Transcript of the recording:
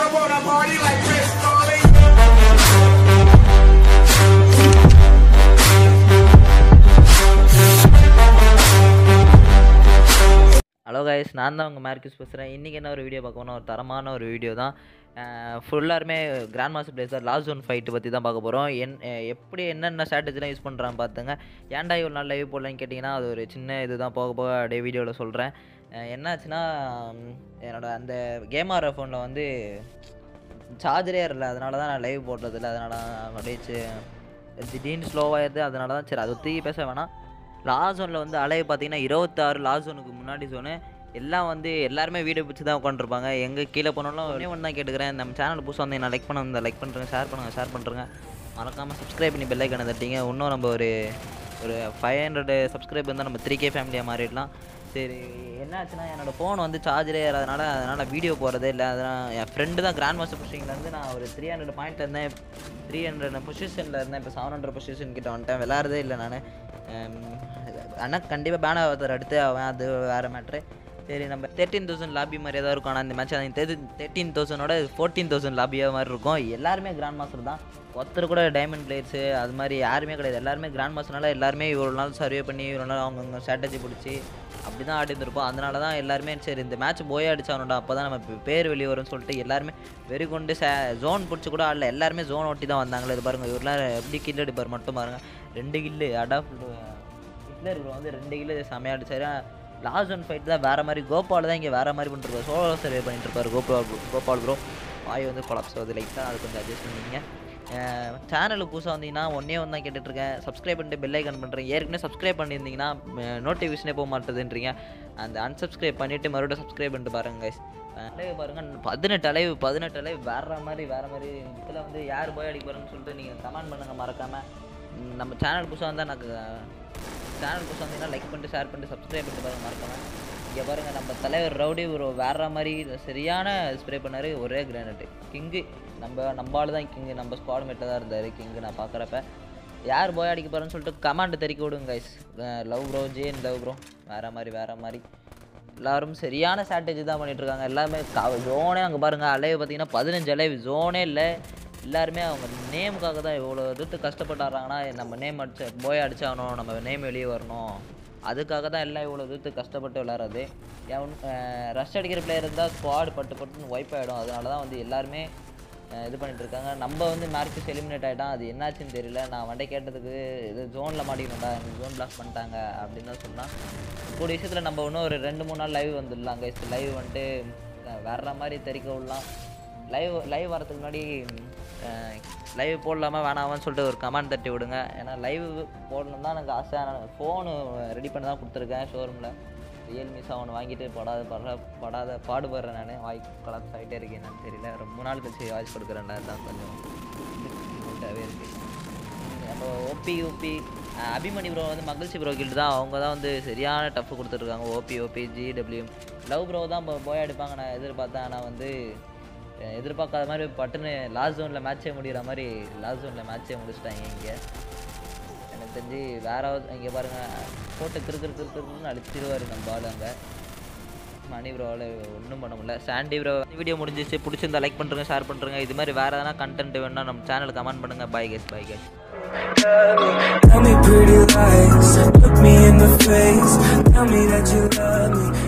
I wanna party like Chris Farley. Hello guys நான் தான் உங்கள் மார்க்கிஸ் பேசுகிறேன் இன்றைக்கி என்ன ஒரு வீடியோ பார்க்க போனால் ஒரு தரமான ஒரு வீடியோ தான் ஃபுல்லாருமே grand master players last one fight பற்றி தான் பார்க்க போகிறோம் என் அஹ் எப்படி என்னென்ன ஸ்ட்ராட்டஜிலாம் யூஸ் பண்ணுறான்னு பார்த்துங்க ஏன்டா இவ்வளோ நாள் லைவ் போடலான்னு கேட்டிங்கன்னா அது ஒரு சின்ன இது தான் போக போக அப்படியே வீடியோவில் சொல்கிறேன் என்னாச்சுன்னா ம், என்னோட அந்த கேம் ஆர் ஃபோனில் வந்து சார்ஜரே இல்லை அதனால தான் நான் லைவ் போடுறதில்ல அதனால அப்படியே சி- திடீர்னு ஸ்லோவாகிடுது அதனால தான் சரி அது தூக்கி பேச வேணாம் லாஸ்ட் ஜோனில் வந்து அலைய பார்த்தீங்கன்னா இருபத்தாறு லாஸ்ட் ஜோனுக்கு முன்னாடி ஜோனு எல்லாம் வந்து எல்லாருமே வீடியோ பிடிச்சி தான் உட்காந்துருப்பாங்க எங்கே கீழே போனாலும் ஒன்றே ஒன்று தான் கேட்டுக்கிறேன் நம்ம சேனல் புதுசாக வந்து நான் லைக் பண்ண வந்தால் லைக் பண்ணுறேங்க ஷேர் பண்ணுங்கள் ஷேர் பண்ணுறேங்க மறக்காமல் சப்ஸ்கிரைப் பண்ணி பெல் ஐக்கனை தட்டிங்க இன்னும் நம்ம ஒரு ஒரு ஃபைவ் ஹண்ட்ரட் சப்ஸ்கிரைப் இருந்தால் நம்ம த்ரீ கே ஃபேமிலியாக மாறிடலாம் சரி என்னாச்சுன்னா என்னோடய ஃபோன் வந்து சார்ஜரே ஏறாதனால அதனால் வீடியோ போகிறதே இல்லை அதனால் என் ஃப்ரெண்டு தான் கிராண்ட் மாஸ்டர் புஷிங்லேருந்து நான் ஒரு த்ரீ ஹண்ட்ரட் பாயிண்ட்டில் இருந்தேன் த்ரீ ஹண்ட்ரட் பொசிஷனில் இருந்தேன் இப்போ செவன் ஹண்ட்ரட் பொசிஷன் கிட்ட வந்துட்டேன் விளாட்றதே இல்லை நான் ஆனால் கண்டிப்பாக பேனர் ஒருத்தர் அடுத்து அவன் அது வேறு மேட்ரு சரி நம்ம தேர்ட்டீன் தௌசண்ட் லாபி மாதிரி ஏதாவது இருக்கும் ஆனால் இந்த மேட்ச் அது தேர்ட்டீன் தௌசண்டோட ஃபோர்டீன் தௌசண்ட் லாபியாக மாதிரி இருக்கும் எல்லாருமே கிராண்ட் மாஸ்டர் தான் ஒருத்தர் கூட டைமண்ட் பிளேயர்ஸு அது மாதிரி யாருமே கிடையாது எல்லாருமே கிராண்ட் மாஸ்டர்னால எல்லாருமே இவ்வளோ நாள் சர்வே பண்ணி இவ்வளோ நாள் அவங்கவுங்க ஸ்ட்ராட்டஜி பிடிச்சி அப்படி தான் ஆடி இருந்திருப்போம் அதனால தான் எல்லாருமே சரி இந்த மேட்ச் போய் அடிச்சானோடா அப்போ தான் நம்ம பே- பேர் வெளியே வரும்னு சொல்லிட்டு எல்லாருமே வெறி கொண்டு சே ஜோன் பிடிச்சி கூட ஆடல எல்லாருமே ஜோன் ஒட்டி தான் வந்தாங்களே இது பாருங்க இவரெலாம் எப்படி கில் அடிப்பார் மட்டும் பாருங்க ரெண்டு கில்லு அடா ஹிட்லர் ப்ரோ வந்து ரெண்டு கில்லு செமையா அடிச்சாரு லாஸ்ட் ஒன் ஃபைட் தான் வேறு மாதிரி கோபால் தான் இங்கே வேறு மாதிரி பண்ணிருப்பாரு சோலோ சர்வே பண்ணிட்டு இருப்பாரு கோபால் bro- கோபால் ப்ரோ வாய் வந்து கொலாப்ஸ் ஆகுது லைக் தான் அது கொஞ்சம் அட்ஜஸ்ட் பண்ணிங்க சேனலுக்கு புதுசாக வந்தீங்கன்னா ஒன்றே ஒன்று தான் கேட்டுட்ருக்கேன் சப்ஸ்கிரைப் பண்ணிட்டு பெல் ஐக்கன் பண்ணுறேன் ஏற்கனவே சப்ஸ்கிரைப் பண்ணியிருந்தீங்கன்னா நோட்டிஃபிகேஷனே போக மாட்டேதுன்றீங்க அந்த unsubscribe பண்ணிவிட்டு மறுபடியும் சப்ஸ்கிரைப் பண்ணிட்டு பாருங்க guys அலைவு பாருங்க பதினெட்டு அலைவு பதினெட்டு அலைவு வேற மாதிரி வேற மாதிரி இதில் வந்து யார் போய் அடிக்க போகிறேன்னு சொல்லிட்டு நீங்கள் கமெண்ட் பண்ணுங்க மறக்காமல் நம்ம சேனல் புதுசாக வந்தால் எனக்கு சேனல் புதுசாக வந்தீங்கன்னா லைக் பண்ணிட்டு ஷேர் பண்ணிட்டு சப்ஸ்கிரைப் பண்ணிட்டு பாருங்க மறக்காமல் இங்கே பாருங்கள் நம்ம தலைவர் ரவுடி ஒரு வேற மாதிரி சரியான ஸ்ப்ரே பண்ணார் ஒரே கிரானைட்டு கிங்கு நம்ம நம்ம ஆளு தான் கிங்கு நம்ம ஸ்குவாட் மேட்டில் தான் இருந்தார் கிங்கு நான் பார்க்குறப்ப யார் போய் அடிக்க போகிறேன்னு சொல்லிட்டு கமாண்ட் தெரிக்க விடுங்க கைஸ் லவ் ப்ரோ ஜேன் லவ் ப்ரோ வேற மாதிரி வேற மாதிரி எல்லாரும் சரியான ஸ்ட்ராட்டஜி தான் பண்ணிட்டு இருக்காங்க எல்லாமே ஜோனே அங்கே பாருங்க அலைவு பார்த்தீங்கன்னா பதினஞ்சு அலைவு ஜோனே இல்லை எல்லாருமே அவங்க நேமுக்காக தான் இவ்வளோ தூரத்து கஷ்டப்பட்டு ஆடுறாங்கன்னா நம்ம நேம் அடிச்ச போய் அடிச்சாகணும் நம்ம நேம் வெளியே வரணும் அதுக்காக தான் எல்லாம் இவ்வளோ தூரத்து கஷ்டப்பட்டு விளாட்றது எவன் ரஷ் அடிக்கிற பிளேயர் இருந்தால் ஸ்குவாட் பட்டு பட்டுன்னு ஒய்ப் ஆகிடும் அதனால தான் வந்து எல்லாருமே அஹ் இது பண்ணிட்டு இருக்காங்க நம்ம வந்து மார்க்கெஸ் எலிமினேட் ஆகிட்டான் அது என்னாச்சுன்னு தெரியல நான் வண்டை கேட்டதுக்கு இது ஜோனில் மாட்டிக்கணும்டா எனக்கு ஜோன் பிளாக் பண்ணிட்டாங்க அப்படின்னு தான் சொன்னான் கூடிய விஷயத்தில் நம்ம இன்னும் ஒரு ரெண்டு மூணு நாள் லைவ் வந்துடலாம் கைஸ் லைவ் வந்துட்டு அஹ் வர்ற மாதிரி தெரிக்க விடலாம் லைவ் லைவ் வரதுக்கு முன்னாடி லைவ் போடலாமா வேணாமான்னு சொல்லிட்டு ஒரு கமெண்ட் தட்டி விடுங்க ஏன்னா லைவ் போடணும் தான் எனக்கு ஆசை ஆனால் ஃபோனு ரெடி பண்ணி தான் கொடுத்துருக்கேன் ஷோரூமில் ரியல்மி செவன் வாங்கிட்டு படாத பட படாத பாடுபடுறேன் நான் வாய் கலப்ஸ் ஆகிட்டே இருக்கேன் என்னன்னு தெரியல ரொம்ப நாள் கழிச்சு வாய்ஸ் கொடுக்குறேன்டா தான் கொஞ்சம் இதாகவே இருக்குது நம்ம ஓபி ஓபி அபிமணி ப்ரோ வந்து மகிழ்ச்சி ப்ரோ கில்டு தான் அவங்க தான் வந்து சரியான டஃப் கொடுத்துட்ருக்காங்க OP OP GW love bro தான் இப்போ போய் அடிப்பாங்க நான் எதிர்பார்த்தேன் ஆனால் வந்து அஹ், எதிர்பார்க்காத மாதிரி பட்டுன்னு லாஸ்ட் ஜோனில் மேட்சே முடிகிற மாதிரி லாஸ்ட் ஜோனில் மேட்சே முடிச்சிட்டாங்க இங்கே எனக்கு தெரிஞ்சு வேற இங்கே பாருங்கள் போட்டு கிறு கிறு கிறு கிறுன்னு அடிச்சிடுவார் நம்ம பால் அங்கே மணி ப்ரோவில் ஒன்றும் பண்ண முடியல சாண்டி ப்ரோ வீடியோ முடிஞ்சிச்சு பிடிச்சிருந்தா லைக் பண்ணுறங்க ஷேர் பண்ணுறங்க இது மாதிரி வேறு எதனா கண்டென்ட் வேணும்னா நம்ம சேனல் கமெண்ட் பண்ணுங்கள் bye guys bye guys Tell me pretty lies, look me in the face. Tell me that you love me.